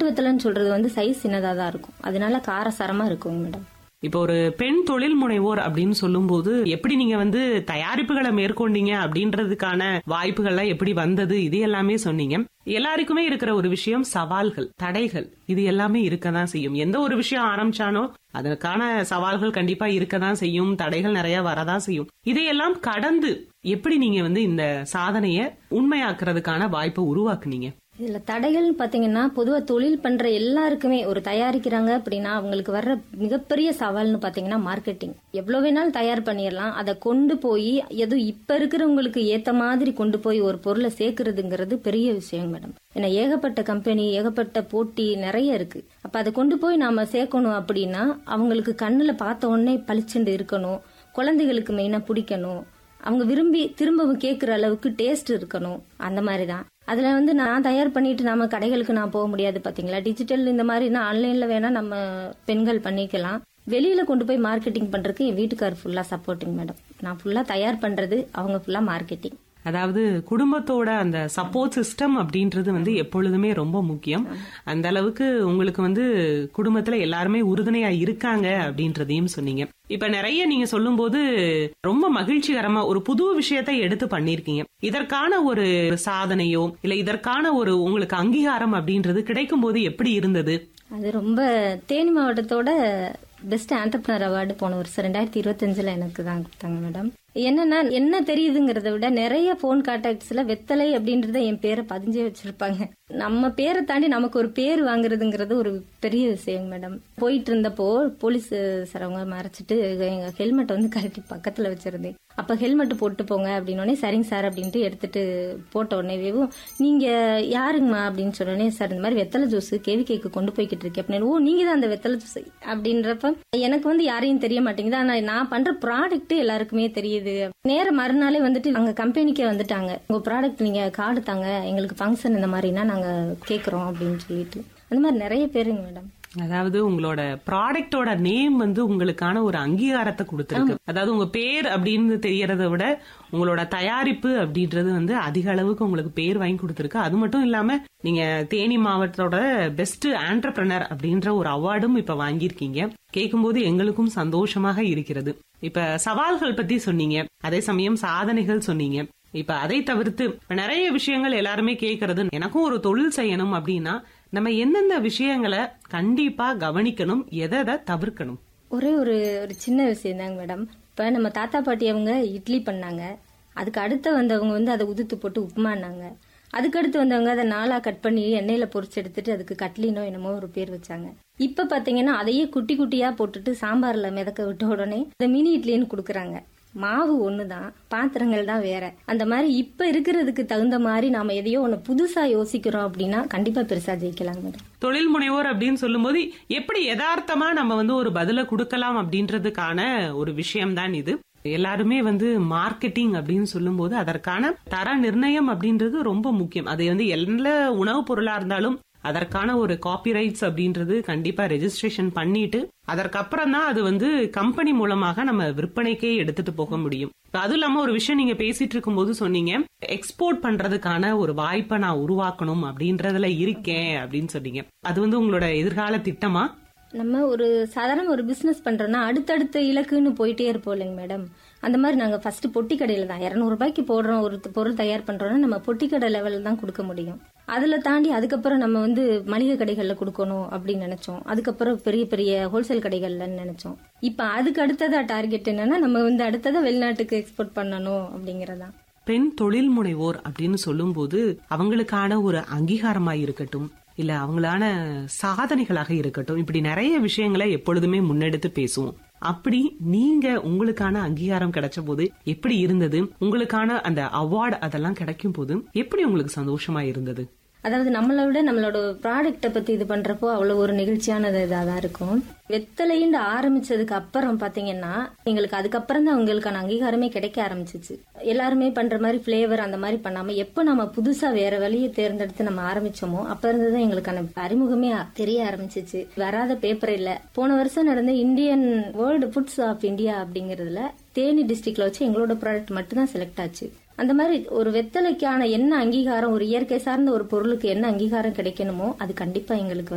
வெத்தலைன்னு சொல்றது வந்து சைஸ் சின்னதா தான் இருக்கும் அதனால காரசாரமா இருக்குங்க மேடம் இப்போ ஒரு பெண் தொழில் முனைவோர் அப்படின்னு சொல்லும்போது எப்படி நீங்க வந்து தயாரிப்புகளை மேற்கொண்டீங்க அப்படின்றதுக்கான வாய்ப்புகள்லாம் எப்படி வந்தது இது எல்லாமே சொன்னீங்க எல்லாருக்குமே இருக்கிற ஒரு விஷயம் சவால்கள் தடைகள் இது எல்லாமே இருக்கதான் செய்யும் எந்த ஒரு விஷயம் ஆரம்பிச்சானோ அதற்கான சவால்கள் கண்டிப்பா இருக்கதான் செய்யும் தடைகள் நிறைய வரதான் செய்யும் இதையெல்லாம் கடந்து எப்படி நீங்க வந்து இந்த சாதனைய உண்மையாக்குறதுக்கான வாய்ப்பை உருவாக்குனீங்க இதுல தடைகள்னு பாத்தீங்கன்னா பொதுவா தொழில் பண்ற எல்லாருக்குமே ஒரு தயாரிக்கிறாங்க அப்படின்னா அவங்களுக்கு வர்ற மிகப்பெரிய சவால்னு பாத்தீங்கன்னா மார்க்கெட்டிங் எவ்வளவு வேணாலும் தயார் பண்ணிடலாம் அதை கொண்டு போய் எதுவும் இப்ப இருக்கிறவங்களுக்கு ஏத்த மாதிரி கொண்டு போய் ஒரு பொருளை சேர்க்கறதுங்கிறது பெரிய விஷயம் மேடம் ஏன்னா ஏகப்பட்ட கம்பெனி ஏகப்பட்ட போட்டி நிறைய இருக்கு அப்ப அதை கொண்டு போய் நாம சேர்க்கணும் அப்படின்னா அவங்களுக்கு கண்ணுல பார்த்த உடனே பளிச்சுண்டு இருக்கணும் குழந்தைகளுக்கு மெயினா பிடிக்கணும் அவங்க விரும்பி திரும்பவும் கேட்குற அளவுக்கு டேஸ்ட் இருக்கணும் அந்த மாதிரி தான் அதில் வந்து நான் தயார் பண்ணிட்டு நம்ம கடைகளுக்கு நான் போக முடியாது பார்த்தீங்களா டிஜிட்டல் இந்த மாதிரினா ஆன்லைனில் வேணால் நம்ம பெண்கள் பண்ணிக்கலாம் வெளியில கொண்டு போய் மார்க்கெட்டிங் பண்றதுக்கு என் வீட்டுக்கார் ஃபுல்லா சப்போர்ட்டிங் மேடம் நான் ஃபுல்லா தயார் பண்றது அவங்க ஃபுல்லா மார்க்கெட்டிங் அதாவது குடும்பத்தோட அந்த சப்போர்ட் சிஸ்டம் அப்படின்றது வந்து எப்பொழுதுமே ரொம்ப முக்கியம் அந்த அளவுக்கு உங்களுக்கு வந்து குடும்பத்துல எல்லாருமே உறுதுணையா இருக்காங்க அப்படின்றதையும் சொன்னீங்க இப்ப நிறைய நீங்க சொல்லும்போது ரொம்ப மகிழ்ச்சிகரமா ஒரு புது விஷயத்தை எடுத்து பண்ணிருக்கீங்க இதற்கான ஒரு சாதனையோ இல்ல இதற்கான ஒரு உங்களுக்கு அங்கீகாரம் அப்படின்றது கிடைக்கும் போது எப்படி இருந்தது அது ரொம்ப தேனி மாவட்டத்தோட பெஸ்ட் ஆண்டர்பனர் அவார்டு போன வருஷம் ரெண்டாயிரத்தி இருபத்தஞ்சுல எனக்கு தான் கொடுத்தாங்க மேடம் என்னன்னா என்ன தெரியுதுங்கிறத விட நிறைய போன் கான்டாக்ட்ஸ்ல வெத்தலை அப்படின்றத என் பேரை பதிஞ்சே வச்சிருப்பாங்க நம்ம பேரை தாண்டி நமக்கு ஒரு பேர் வாங்குறதுங்கிறது ஒரு பெரிய விஷயம் மேடம் போயிட்டு இருந்தப்போ போலீஸ் சார் அவங்க மறைச்சிட்டு எங்க ஹெல்மெட் வந்து கழட்டி பக்கத்துல வச்சிருந்தேன் அப்ப ஹெல்மெட் போட்டு போங்க அப்படின்னு சரிங்க சார் அப்படின்ட்டு எடுத்துட்டு போட்ட உடனேவும் நீங்க யாருங்கம்மா அப்படின்னு சொன்னோடனே சார் இந்த மாதிரி வெத்தலை ஜூஸ் கேவி கேக்கு கொண்டு போய்கிட்டு இருக்கேன் அப்படின்னு ஓ நீங்க தான் அந்த வெத்தலை ஜூஸ் அப்படின்றப்ப எனக்கு வந்து யாரையும் தெரிய மாட்டேங்குது ஆனா நான் பண்ற ப்ராடக்ட் எல்லாருக்குமே தெரியுது நேர மறுநாளே வந்துட்டு அங்க கம்பெனிக்கே வந்துட்டாங்க உங்க ப்ராடக்ட் நீங்க கார்டு தாங்க எங்களுக்கு ஃபங்க்ஷன் இந்த மாதிரினா நாங்க கேக்குறோம் அப்படின்னு சொல்லிட்டு அந்த மாதிரி நிறைய பேருங்க மேடம் அதாவது உங்களோட ப்ராடக்டோட நேம் வந்து உங்களுக்கான ஒரு அங்கீகாரத்தை கொடுத்துருக்கு அதாவது உங்க பேர் அப்படின்னு தெரியறத விட உங்களோட தயாரிப்பு அப்படின்றது வந்து அதிக அளவுக்கு உங்களுக்கு பேர் வாங்கி கொடுத்துருக்கு அது மட்டும் இல்லாம நீங்க தேனி மாவட்டத்தோட பெஸ்ட் ஆண்டர்பிரனர் அப்படின்ற ஒரு அவார்டும் இப்ப வாங்கியிருக்கீங்க கேட்கும்போது எங்களுக்கும் சந்தோஷமாக இருக்கிறது இப்ப சவால்கள் பத்தி சொன்னீங்க அதே சமயம் சாதனைகள் சொன்னீங்க இப்ப அதை தவிர்த்து இப்ப நிறைய விஷயங்கள் எல்லாருமே கேக்குறது எனக்கும் ஒரு தொழில் செய்யணும் அப்படின்னா நம்ம எந்தெந்த விஷயங்களை கண்டிப்பா கவனிக்கணும் எதை எதை தவிர்க்கணும் ஒரே ஒரு ஒரு சின்ன விஷயம் தாங்க மேடம் இப்ப நம்ம தாத்தா பாட்டி அவங்க இட்லி பண்ணாங்க அதுக்கு அடுத்து வந்தவங்க வந்து அதை உதுத்து போட்டு உப்புமானாங்க அதுக்கடுத்து வந்தவங்க அதை நாளா கட் பண்ணி எண்ணெயில பொரிச்சு எடுத்துட்டு அதுக்கு கட்லினோ என்னமோ ஒரு பேர் வச்சாங்க இப்ப பாத்தீங்கன்னா அதையே குட்டி குட்டியா போட்டுட்டு சாம்பார்ல மிதக்க விட்ட உடனே இந்த மினி இட்லின்னு குடுக்கறாங்க மாவு ஒண்ணுதான் பாத்திரங்கள் தான் வேற அந்த மாதிரி இப்ப இருக்கிறதுக்கு தகுந்த மாதிரி நாம எதையோ ஒண்ணு புதுசா யோசிக்கிறோம் அப்படின்னா கண்டிப்பா பெருசா ஜெயிக்கலாம் மேடம் தொழில் முனைவோர் அப்படின்னு சொல்லும்போது எப்படி யதார்த்தமா நம்ம வந்து ஒரு பதில கொடுக்கலாம் அப்படின்றதுக்கான ஒரு விஷயம்தான் இது எல்லாருமே வந்து மார்க்கெட்டிங் அப்படின்னு சொல்லும்போது அதற்கான தர நிர்ணயம் அப்படின்றது ரொம்ப முக்கியம் அது வந்து எல்லா உணவுப் பொருளா இருந்தாலும் அதற்கான ஒரு காப்பிரைட்ஸ் அப்படின்றது கண்டிப்பா ரெஜிஸ்ட்ரேஷன் பண்ணிட்டு அதற்கப்புறம் தான் அது வந்து கம்பெனி மூலமாக நம்ம விற்பனைக்கே எடுத்துட்டு போக முடியும் அதுவும் இல்லாம ஒரு விஷயம் நீங்க பேசிட்டு இருக்கும்போது சொன்னீங்க எக்ஸ்போர்ட் பண்றதுக்கான ஒரு வாய்ப்பை நான் உருவாக்கணும் அப்படின்றதுல இருக்கேன் அப்படின்னு சொன்னீங்க அது வந்து உங்களோட எதிர்கால திட்டமா நம்ம ஒரு சாதாரண ஒரு பிசினஸ் பண்றோம்னா அடுத்தடுத்த இலக்குன்னு போயிட்டே இருப்போம் இல்லைங்க மேடம் அந்த மாதிரி நாங்க ஃபர்ஸ்ட் பொட்டி கடையில தான் இருநூறு ரூபாய்க்கு போடுறோம் ஒரு பொருள் தயார் பண்றோம்னா நம்ம பொட்டி கடை லெவலில் தான் கொடுக்க முடியும் அதுல தாண்டி அதுக்கப்புறம் நம்ம வந்து மளிகை கடைகள்ல கொடுக்கணும் அப்படின்னு நினைச்சோம் அதுக்கப்புறம் பெரிய பெரிய ஹோல்சேல் கடைகள்ல நினைச்சோம் இப்ப அதுக்கு அடுத்ததா டார்கெட் என்னன்னா நம்ம வந்து அடுத்ததா வெளிநாட்டுக்கு எக்ஸ்போர்ட் பண்ணணும் அப்படிங்கறதான் பெண் தொழில் முனைவோர் அப்படின்னு சொல்லும்போது அவங்களுக்கான ஒரு அங்கீகாரமா இருக்கட்டும் இல்ல அவங்களான சாதனைகளாக இருக்கட்டும் இப்படி நிறைய விஷயங்களை எப்பொழுதுமே முன்னெடுத்து பேசுவோம் அப்படி நீங்க உங்களுக்கான அங்கீகாரம் கிடைச்ச போது எப்படி இருந்தது உங்களுக்கான அந்த அவார்டு அதெல்லாம் கிடைக்கும் போது எப்படி உங்களுக்கு சந்தோஷமா இருந்தது அதாவது நம்மளை விட நம்மளோட ப்ராடக்ட்டை பத்தி இது பண்றப்போ அவ்வளவு ஒரு நெகிழ்ச்சியானது இதாக தான் இருக்கும் வெத்தலைன்னு ஆரம்பிச்சதுக்கு அப்புறம் பாத்தீங்கன்னா எங்களுக்கு அதுக்கப்புறம் தான் உங்களுக்கான அங்கீகாரமே கிடைக்க ஆரம்பிச்சிச்சு எல்லாருமே பண்ற மாதிரி பிளேவர் அந்த மாதிரி பண்ணாம எப்ப நம்ம புதுசா வேற வழியை தேர்ந்தெடுத்து நம்ம ஆரம்பிச்சோமோ அப்ப இருந்துதான் எங்களுக்கான அறிமுகமே தெரிய ஆரம்பிச்சிச்சு வராத பேப்பர் இல்ல போன வருஷம் நடந்த Indian world foods of India அப்படிங்கறதுல தேனி டிஸ்ட்ரிக்ட்ல வச்சு எங்களோட ப்ராடக்ட் மட்டும் தான் செலக்ட் ஆச்சு அந்த மாதிரி ஒரு வெத்தலைக்கான என்ன அங்கீகாரம் ஒரு இயற்கை சார்ந்த ஒரு பொருளுக்கு என்ன அங்கீகாரம் கிடைக்கணுமோ அது கண்டிப்பா எங்களுக்கு